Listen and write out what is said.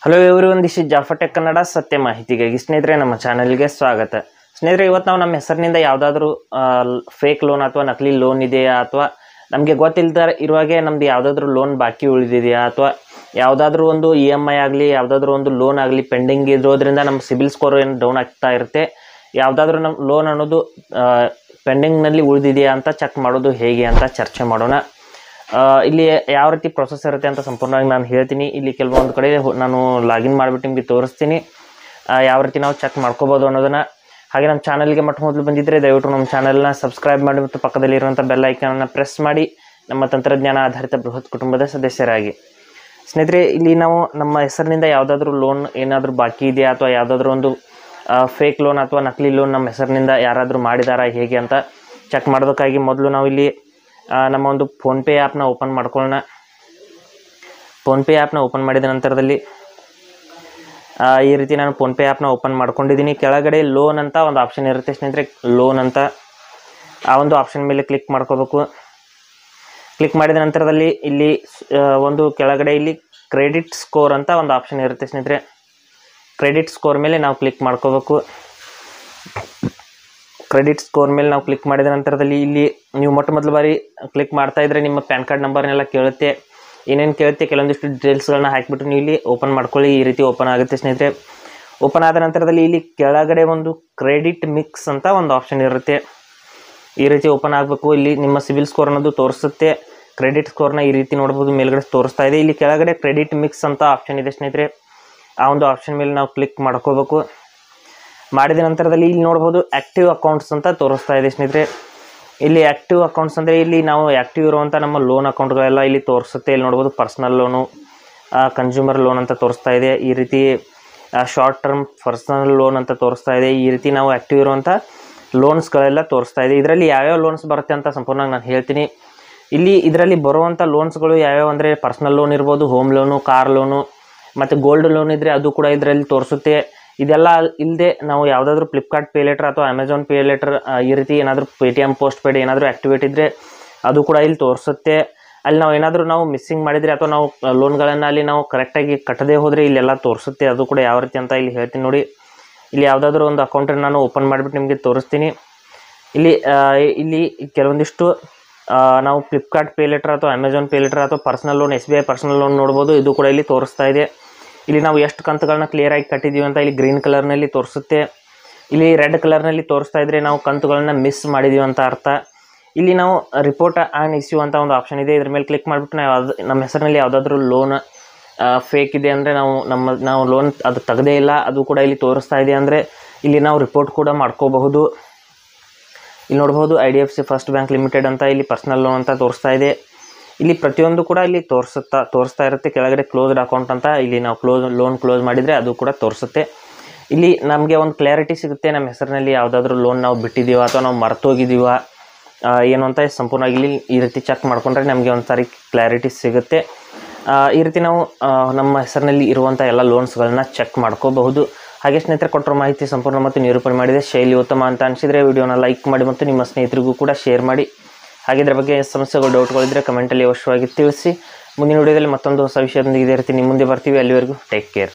hello ಇವರು ಒಂದಿಷ್ಟು ಜಾಫಟೆಕ್ ಕನ್ನಡ ಸತ್ಯ ಮಾಹಿತಿಗಾಗಿ ಸ್ನೇಹಿತರೆ ನಮ್ಮ ಚಾನಲ್ಗೆ ಸ್ವಾಗತ ಸ್ನೇಹಿತರೆ ಇವತ್ತು ನಾವು ನಮ್ಮ ಹೆಸರಿನಿಂದ ಯಾವುದಾದ್ರೂ ಫೇಕ್ ಲೋನ್ ಅಥವಾ ನಕಲಿ ಲೋನ್ ಇದೆಯಾ ಅಥವಾ ನಮಗೆ ಗೊತ್ತಿಲ್ಲದ ಇರುವಾಗೆ ನಮ್ದು ಯಾವುದಾದ್ರೂ ಲೋನ್ ಬಾಕಿ ಉಳಿದಿದೆಯಾ ಅಥವಾ ಯಾವುದಾದ್ರೂ ಒಂದು ಇ ಎಮ್ ಐ ಆಗಲಿ ಯಾವುದಾದ್ರೂ ಒಂದು ಲೋನ್ ಆಗಲಿ ಪೆಂಡಿಂಗ್ ಇರೋದ್ರಿಂದ ನಮ್ಮ ಸಿಬಿಲ್ ಸ್ಕೋರ್ ಏನು ಡೌನ್ ಆಗ್ತಾ ಇರುತ್ತೆ ಯಾವುದಾದ್ರೂ ನಮ್ಮ ಲೋನ್ ಅನ್ನೋದು ಪೆಂಡಿಂಗ್ನಲ್ಲಿ ಉಳಿದಿದೆಯಾ ಅಂತ ಚೆಕ್ ಮಾಡೋದು ಹೇಗೆ ಅಂತ ಚರ್ಚೆ ಮಾಡೋಣ ಆ, ಇಲ್ಲಿ ಯಾವ ರೀತಿ ಪ್ರೊಸೆಸ್ ಇರುತ್ತೆ ಅಂತ ಸಂಪೂರ್ಣವಾಗಿ ನಾನು ಹೇಳ್ತೀನಿ ಇಲ್ಲಿ ಕೆಲವೊಂದು ಕಡೆ ಹೊ- ನಾನು ಲಾಗಿನ್ ಮಾಡಿಬಿಟ್ಟು ನಿಮಗೆ ತೋರಿಸ್ತೀನಿ ಆ, ಯಾವ ರೀತಿ ನಾವು ಚೆಕ್ ಮಾಡ್ಕೋಬೋದು ಅನ್ನೋದನ್ನು ಹಾಗೆ ನಮ್ಮ ಚಾನಲ್ಗೆ ಮೊಟ್ಟ ಮೊದಲು ಬಂದಿದ್ದರೆ ದಯವಿಟ್ಟು ನಮ್ಮ ಚಾನಲ್ನ ಸಬ್ಸ್ಕ್ರೈಬ್ ಮಾಡಿ ಮತ್ತು ಪಕ್ಕದಲ್ಲಿರುವಂಥ ಬೆಲ್ ಐಕಾನನ್ನು ಪ್ರೆಸ್ ಮಾಡಿ ನಮ್ಮ ತಂತ್ರಜ್ಞಾನ ಆಧಾರಿತ ಬೃಹತ್ ಕುಟುಂಬದ ಸದಸ್ಯರಾಗಿ ಸ್ನೇಹಿತರೆ ಇಲ್ಲಿ ನಾವು ನಮ್ಮ ಹೆಸರಿನಿಂದ ಯಾವುದಾದ್ರೂ ಲೋನ್ ಏನಾದರೂ ಬಾಕಿ ಇದೆಯಾ ಅಥವಾ ಯಾವುದಾದ್ರೂ ಒಂದು ಫೇಕ್ ಲೋನ್ ಅಥವಾ ನಕಲಿ ಲೋನ್ ನಮ್ಮ ಹೆಸರಿನಿಂದ ಯಾರಾದರೂ ಮಾಡಿದಾರಾ ಹೇಗೆ ಅಂತ ಚೆಕ್ ಮಾಡೋದಕ್ಕಾಗಿ ಮೊದಲು ನಾವು ಇಲ್ಲಿ ಆ, ನಮ್ಮ ಒಂದು ಫೋನ್ಪೇ ಆ್ಯಪ್ನ ಓಪನ್ ಮಾಡ್ಕೊಳ್ಳೋಣ ಫೋನ್ಪೇ ಆ್ಯಪ್ನ ಓಪನ್ ಮಾಡಿದ ನಂತರದಲ್ಲಿ ಆ, ಈ ರೀತಿ ನಾನು ಫೋನ್ಪೇ ಆ್ಯಪ್ನ ಓಪನ್ ಮಾಡ್ಕೊಂಡಿದ್ದೀನಿ ಕೆಳಗಡೆ ಲೋನ್ ಅಂತ ಒಂದು ಆಪ್ಷನ್ ಇರುತ್ತೆ ಸ್ನೇಹಿತರೆ ಲೋನ್ ಅಂತ ಆ ಒಂದು ಆಪ್ಷನ್ ಮೇಲೆ ಕ್ಲಿಕ್ ಮಾಡ್ಕೋಬೇಕು ಕ್ಲಿಕ್ ಮಾಡಿದ ನಂತರದಲ್ಲಿ ಇಲ್ಲಿ ಆ, ಒಂದು ಕೆಳಗಡೆ ಇಲ್ಲಿ ಕ್ರೆಡಿಟ್ ಸ್ಕೋರ್ ಅಂತ ಒಂದು ಆಪ್ಷನ್ ಇರುತ್ತೆ ಸ್ನೇಹಿತರೆ ಕ್ರೆಡಿಟ್ ಸ್ಕೋರ್ ಮೇಲೆ ನಾವು ಕ್ಲಿಕ್ ಮಾಡ್ಕೋಬೇಕು ಕ್ರೆಡಿಟ್ ಸ್ಕೋರ್ ಮೇಲೆ ನಾವು ಕ್ಲಿಕ್ ಮಾಡಿದ ನಂತರದಲ್ಲಿ ಇಲ್ಲಿ ನೀವು ಮೊಟ್ಟ ಮೊದಲ ಬಾರಿ ಕ್ಲಿಕ್ ಮಾಡ್ತಾ ಇದ್ರೆ ನಿಮ್ಮ ಪ್ಯಾನ್ ಕಾರ್ಡ್ ನಂಬರ್ನೆಲ್ಲ ಕೇಳುತ್ತೆ ಏನೇನು ಕೇಳುತ್ತೆ ಕೆಲವೊಂದಿಷ್ಟು ಡೀಟೇಲ್ಸ್ಗಳನ್ನ ಹಾಕಿಬಿಟ್ಟು ನೀವು ಇಲ್ಲಿ ಓಪನ್ ಮಾಡ್ಕೊಳ್ಳಿ ಈ ರೀತಿ ಓಪನ್ ಆಗುತ್ತೆ ಸ್ನೇಹಿತರೆ ಓಪನ್ ಆದ ನಂತರದಲ್ಲಿ ಇಲ್ಲಿ ಕೆಳಗಡೆ ಒಂದು ಕ್ರೆಡಿಟ್ ಮಿಕ್ಸ್ ಅಂತ ಒಂದು ಆಪ್ಷನ್ ಇರುತ್ತೆ ಈ ರೀತಿ ಓಪನ್ ಆಗಬೇಕು ಇಲ್ಲಿ ನಿಮ್ಮ ಸಿಬಿಲ್ ಸ್ಕೋರ್ ಅನ್ನೋದು ತೋರಿಸುತ್ತೆ ಕ್ರೆಡಿಟ್ ಸ್ಕೋರ್ನ ಈ ರೀತಿ ನೋಡ್ಬೋದು ಮೇಲ್ಗಡೆ ತೋರಿಸ್ತಾ ಇದೆ ಇಲ್ಲಿ ಕೆಳಗಡೆ ಕ್ರೆಡಿಟ್ ಮಿಕ್ಸ್ ಅಂತ ಆಪ್ಷನ್ ಇದೆ ಸ್ನೇಹಿತರೆ ಆ ಒಂದು ಆಪ್ಷನ್ ಮೇಲೆ ನಾವು ಕ್ಲಿಕ್ ಮಾಡ್ಕೋಬೇಕು ಮಾಡಿದ ನಂತರದಲ್ಲಿ ಇಲ್ಲಿ ನೋಡ್ಬೋದು ಆ್ಯಕ್ಟಿವ್ ಅಕೌಂಟ್ಸ್ ಅಂತ ತೋರಿಸ್ತಾ ಇದೆ ಸ್ನೇಹಿತರೆ ಇಲ್ಲಿ ಆ್ಯಕ್ಟಿವ್ ಅಕೌಂಟ್ಸ್ ಅಂದರೆ ಇಲ್ಲಿ ನಾವು ಆ್ಯಕ್ಟಿವ್ ಇರುವಂಥ ನಮ್ಮ ಲೋನ್ ಅಕೌಂಟ್ಗಳೆಲ್ಲ ಇಲ್ಲಿ ತೋರಿಸುತ್ತೆ ಇಲ್ಲಿ ನೋಡ್ಬೋದು ಪರ್ಸ್ನಲ್ ಲೋನು ಕನ್ಸ್ಯೂಮರ್ ಲೋನ್ ಅಂತ ತೋರಿಸ್ತಾ ಇದೆ ಈ ರೀತಿ ಶಾರ್ಟ್ ಟರ್ಮ್ ಪರ್ಸನಲ್ ಲೋನ್ ಅಂತ ತೋರಿಸ್ತಾ ಇದೆ ಈ ರೀತಿ ನಾವು ಆ್ಯಕ್ಟಿವ್ ಇರುವಂಥ ಲೋನ್ಸ್ಗಳೆಲ್ಲ ತೋರಿಸ್ತಾ ಇದೆ ಇದರಲ್ಲಿ ಯಾವ್ಯಾವ ಲೋನ್ಸ್ ಬರುತ್ತೆ ಅಂತ ಸಂಪೂರ್ಣವಾಗಿ ನಾನು ಹೇಳ್ತೀನಿ ಇಲ್ಲಿ ಇದರಲ್ಲಿ ಬರುವಂಥ ಲೋನ್ಸ್ಗಳು ಯಾವ್ಯಾವ ಅಂದರೆ ಪರ್ಸ್ನಲ್ ಲೋನ್ ಇರ್ಬೋದು ಹೋಮ್ ಲೋನು ಕಾರ್ ಲೋನು ಮತ್ತು ಗೋಲ್ಡ್ ಲೋನ್ ಇದ್ದರೆ ಅದು ಕೂಡ ಇದರಲ್ಲಿ ತೋರಿಸುತ್ತೆ ಇದೆಲ್ಲ ಇಲ್ಲದೆ ನಾವು ಯಾವುದಾದ್ರೂ ಫ್ಲಿಪ್ಕಾರ್ಟ್ ಪೇ ಲೆಟರ್ ಅಥವಾ ಅಮೆಝಾನ್ ಪೇ ಲೆಟರ್ ಈ ರೀತಿ ಏನಾದರೂ Paytm postpaid ಏನಾದರೂ ಆ್ಯಕ್ಟಿವೇಟ್ ಇದ್ದರೆ ಅದು ಕೂಡ ಇಲ್ಲಿ ತೋರಿಸುತ್ತೆ ಅಲ್ಲಿ ನಾವು ಏನಾದರೂ ನಾವು ಮಿಸ್ಸಿಂಗ್ ಮಾಡಿದರೆ ಅಥವಾ ನಾವು ಲೋನ್ಗಳನ್ನು ಅಲ್ಲಿ ನಾವು ಕರೆಕ್ಟಾಗಿ ಕಟ್ಟದೇ ಹೋದರೆ ಇಲ್ಲೆಲ್ಲ ತೋರಿಸುತ್ತೆ ಅದು ಕೂಡ ಯಾವ ರೀತಿ ಅಂತ ಇಲ್ಲಿ ಹೇಳ್ತೀನಿ ನೋಡಿ ಇಲ್ಲಿ ಯಾವುದಾದ್ರೂ ಒಂದು ಅಕೌಂಟನ್ನು ನಾನು ಓಪನ್ ಮಾಡಿಬಿಟ್ಟು ನಿಮಗೆ ತೋರಿಸ್ತೀನಿ ಇಲ್ಲಿ ಆ, ಇಲ್ಲಿ ಕೆಲವೊಂದಿಷ್ಟು ಆ, ನಾವು ಫ್ಲಿಪ್ಕಾರ್ಟ್ ಪೇ ಲೆಟರ್ ಅಥವಾ ಅಮೆಝಾನ್ ಪೇ ಲೆಟರ್ ಅಥವಾ personal loan S B I personal loan ನೋಡ್ಬೋದು ಇದು ಕೂಡ ಇಲ್ಲಿ ತೋರಿಸ್ತಾ ಇದೆ ಇಲ್ಲಿ ನಾವು ಎಷ್ಟು ಕಂತುಗಳನ್ನ ಕ್ಲಿಯರ್ ಆಗಿ ಕಟ್ಟಿದ್ದೀವಿ ಅಂತ ಇಲ್ಲಿ ಗ್ರೀನ್ ಕಲರ್ನಲ್ಲಿ ತೋರಿಸುತ್ತೆ ಇಲ್ಲಿ ರೆಡ್ ಕಲರ್ನಲ್ಲಿ ತೋರಿಸ್ತಾ ಇದ್ರೆ ನಾವು ಕಂತುಗಳನ್ನ ಮಿಸ್ ಮಾಡಿದ್ದೀವಿ ಅಂತ ಅರ್ಥ ಇಲ್ಲಿ ನಾವು ರಿಪೋರ್ಟ್ ಆ್ಯಂಡ್ ಇಶ್ಯೂ ಅಂತ ಒಂದು ಆಪ್ಷನ್ ಇದೆ ಇದ್ರ ಮೇಲೆ ಕ್ಲಿಕ್ ಮಾಡಿಬಿಟ್ಟು ನಾವು ಯಾವ್ದು ನಮ್ಮ ಹೆಸರಿನಲ್ಲಿ ಯಾವುದಾದ್ರೂ ಲೋನ್ ಫೇಕ್ ಇದೆ ಅಂದರೆ ನಾವು ನಮ್ಮ ನಾವು ಲೋನ್ ಅದು ತೆಗೆದೇ ಇಲ್ಲ ಅದು ಕೂಡ ಇಲ್ಲಿ ತೋರಿಸ್ತಾ ಇದೆ ಅಂದರೆ ಇಲ್ಲಿ ನಾವು ರಿಪೋರ್ಟ್ ಕೂಡ ಮಾಡ್ಕೋಬಹುದು ಇಲ್ಲಿ ನೋಡ್ಬೋದು I D F C first bank limited ಅಂತ ಇಲ್ಲಿ ಪರ್ಸನಲ್ ಲೋನ್ ಅಂತ ತೋರಿಸ್ತಾ ಇದೆ ಇಲ್ಲಿ ಪ್ರತಿಯೊಂದು ಕೂಡ ಇಲ್ಲಿ ತೋರಿಸುತ್ತಾ ತೋರಿಸ್ತಾ ಇರುತ್ತೆ ಕೆಳಗಡೆ ಕ್ಲೋಸ್ಡ್ ಅಕೌಂಟ್ ಅಂತ ಇಲ್ಲಿ ನಾವು ಕ್ಲೋಸ್ ಲೋನ್ ಕ್ಲೋಸ್ ಮಾಡಿದರೆ ಅದು ಕೂಡ ತೋರಿಸುತ್ತೆ ಇಲ್ಲಿ ನಮಗೆ ಒಂದು ಕ್ಲಾರಿಟಿ ಸಿಗುತ್ತೆ ನಮ್ಮ ಹೆಸರಿನಲ್ಲಿ ಯಾವುದಾದ್ರೂ ಲೋನ್ ನಾವು ಬಿಟ್ಟಿದ್ದೀವ ಅಥವಾ ನಾವು ಮರ್ತೋಗಿದ್ದೀವ ಆ, ಏನು ಅಂತ ಸಂಪೂರ್ಣವಾಗಿ ಇಲ್ಲಿ ಈ ರೀತಿ ಚೆಕ್ ಮಾಡಿಕೊಂಡ್ರೆ ನಮಗೆ ಒಂದು ಸಾರಿ ಕ್ಲಾರಿಟಿ ಸಿಗುತ್ತೆ ಆ, ಈ ರೀತಿ ನಾವು ಆ, ನಮ್ಮ ಹೆಸರಿನಲ್ಲಿ ಇರುವಂಥ ಎಲ್ಲ ಲೋನ್ಸ್ಗಳನ್ನ ಚೆಕ್ ಮಾಡ್ಕೋಬಹುದು ಹಾಗೆ ಸ್ನೇಹಿತರೆ ಕೊಟ್ಟಿರೋ ಮಾಹಿತಿ ಸಂಪೂರ್ಣ ಮತ್ತು ನಿರೂಪಣೆ ಮಾಡಿದೆ ಶೈಲಿ ಉತ್ತಮ ಅಂತ ಅನಿಸಿದರೆ ವಿಡಿಯೋನ ಲೈಕ್ ಮಾಡಿ ಮತ್ತು ನಿಮ್ಮ ಸ್ನೇಹಿತರಿಗೂ ಕೂಡ ಶೇರ್ ಮಾಡಿ ಹಾಗೆ ಇದ್ರ ಬಗ್ಗೆ ಸಮಸ್ಯೆಗಳು ಡೌಟ್ಗಳಿದ್ದರೆ ಕಮೆಂಟಲ್ಲಿ ಅವಶ್ಯವಾಗಿ ತಿಳಿಸಿ ಮುಂದಿನ ವಿಡಿಯೋದಲ್ಲಿ ಮತ್ತೊಂದು ಹೊಸ ವಿಷಯದೊಂದಿಗೆ ಇದೇ ರೀತಿ ನಿಮ್ಮ ಮುಂದೆ ಬರ್ತೀವಿ ಅಲ್ಲಿವರೆಗೂ ಟೇಕ್ ಕೇರ್